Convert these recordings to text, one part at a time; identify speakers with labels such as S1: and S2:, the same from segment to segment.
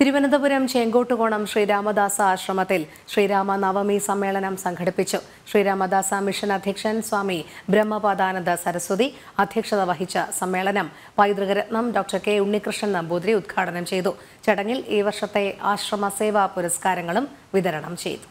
S1: തിരുവനന്തപുരം ചേങ്കോട്ടുകോണം ശ്രീരാമദാസ ആശ്രമത്തിൽ ശ്രീരാമ നവമി സമ്മേളനം സംഘടിപ്പിച്ചു ശ്രീരാമദാസ മിഷൻ അധ്യക്ഷൻ സ്വാമി ബ്രഹ്മപാദാനന്ദ സരസ്വതി അധ്യക്ഷത വഹിച്ച സമ്മേളനം പൈതൃകരത്നം ഡോക്ടർ കെ ഉണ്ണികൃഷ്ണൻ നമ്പൂതിരി ഉദ്ഘാടനം ചെയ്തു ചടങ്ങിൽ ഈ വർഷത്തെ ആശ്രമ സേവാ പുരസ്കാരങ്ങളും വിതരണം ചെയ്തു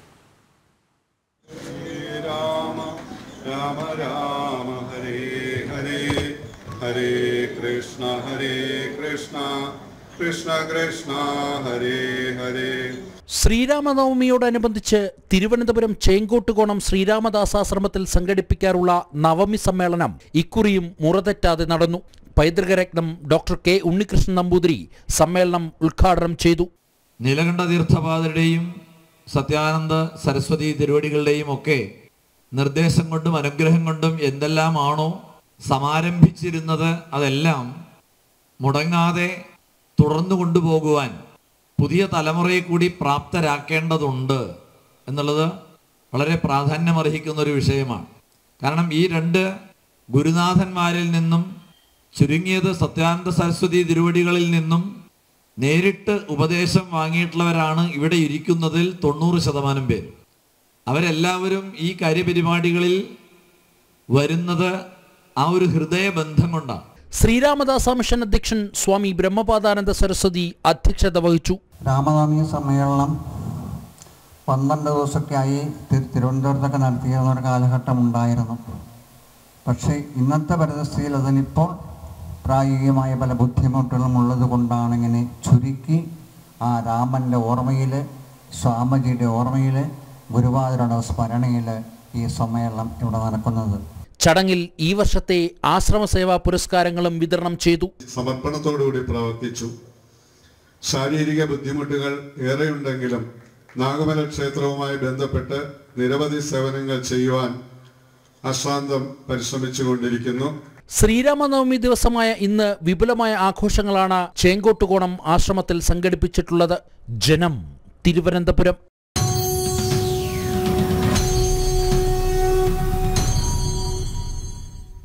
S2: രാമ രാമ രാമ ഹരേ ഹരേ ഹരേ കൃഷ്ണ ഹരേ കൃഷ്ണ കൃഷ്ണ കൃഷ്ണ ഹരേ ഹരേ
S3: ശ്രീരാമനവമിയോടനുബന്ധിച്ച് തിരുവനന്തപുരം ചേങ്കോട്ടുകോണം ശ്രീരാമദാസാശ്രമത്തിൽ സംഘടിപ്പിക്കാറുള്ള നവമി സമ്മേളനം ഇക്കുറിയും മുറതെറ്റാതെ നടന്നു പൈതൃകരത്നം ഡോക്ടർ കെ ഉണ്ണികൃഷ്ണൻ നമ്പൂതിരി സമ്മേളനം ഉദ്ഘാടനം ചെയ്തു
S4: നീലകണ്ഠ തീർത്ഥപാദരുടെയും സത്യാനന്ദ സരസ്വതി തിരുവടികളുടെയും ഒക്കെ നിർദ്ദേശം കൊണ്ടും അനുഗ്രഹം കൊണ്ടും എന്തെല്ലാമാണോ സമാരംഭിച്ചിരുന്നത് അതെല്ലാം മുടങ്ങാതെ തുടർന്നു കൊണ്ടുപോകുവാൻ പുതിയ തലമുറയെ കൂടി പ്രാപ്തരാക്കേണ്ടതുണ്ട് എന്നുള്ളത് വളരെ പ്രാധാന്യമർഹിക്കുന്ന ഒരു വിഷയമാണ് കാരണം ഈ രണ്ട് ഗുരുനാഥന്മാരിൽ നിന്നും ചുരുങ്ങിയത് സത്യാനന്ദ സരസ്വതി തിരുവടികളിൽ നിന്നും നേരിട്ട് ഉപദേശം വാങ്ങിയിട്ടുള്ളവരാണ് ഇവിടെ ഇരിക്കുന്നതിൽ തൊണ്ണൂറ് ശതമാനം പേര് അവരെല്ലാവരും ഈ കാര്യപരിപാടികളിൽ വരുന്നത് ആ ഒരു ഹൃദയബന്ധം കൊണ്ടാണ്
S3: ശ്രീരാമദാസ മിഷൻ അധ്യക്ഷൻ സ്വാമി ബ്രഹ്മപാദാനന്ദ സരസ്വതി അധ്യക്ഷത വഹിച്ചു
S5: രാമനവമി സമ്മേളനം പന്ത്രണ്ട് ദിവസമൊക്കെയായി തിരു തിരുവനന്തപുരത്തൊക്കെ നടത്തിയിരുന്ന ഒരു കാലഘട്ടം ഉണ്ടായിരുന്നു പക്ഷേ ഇന്നത്തെ പരിസ്ഥിതിയിൽ അതിനിപ്പോൾ പ്രായോഗികമായ പല ബുദ്ധിമുട്ടുകളും ഉള്ളത് കൊണ്ടാണ് ഇങ്ങനെ ചുരുക്കി ആ രാമൻ്റെ ഓർമ്മയിൽ സ്വാമിജിയുടെ ഓർമ്മയിൽ ഗുരുവായൂരുടെ സ്മരണയിൽ ഈ സമ്മേളനം ഇവിടെ നടക്കുന്നത്
S3: ചടങ്ങിൽ ഈ വർഷത്തെ ആശ്രമ സേവാ പുരസ്കാരങ്ങളും വിതരണം ചെയ്തു
S2: സമർപ്പണത്തോടുകൂടി പ്രവർത്തിച്ചു ശാരീരിക ബുദ്ധിമുട്ടുകൾ ഏറെയുണ്ടെങ്കിലും നാഗമല ക്ഷേത്രവുമായി ബന്ധപ്പെട്ട് നിരവധി സേവനങ്ങൾ ചെയ്യുവാൻ അശ്രാന്തം പരിശ്രമിച്ചുകൊണ്ടിരിക്കുന്നു
S3: ശ്രീരാമനവമി ദിവസമായ ഇന്ന് വിപുലമായ ആഘോഷങ്ങളാണ് ചേങ്കോട്ടുകോണം ആശ്രമത്തിൽ സംഘടിപ്പിച്ചിട്ടുള്ളത് ജനം തിരുവനന്തപുരം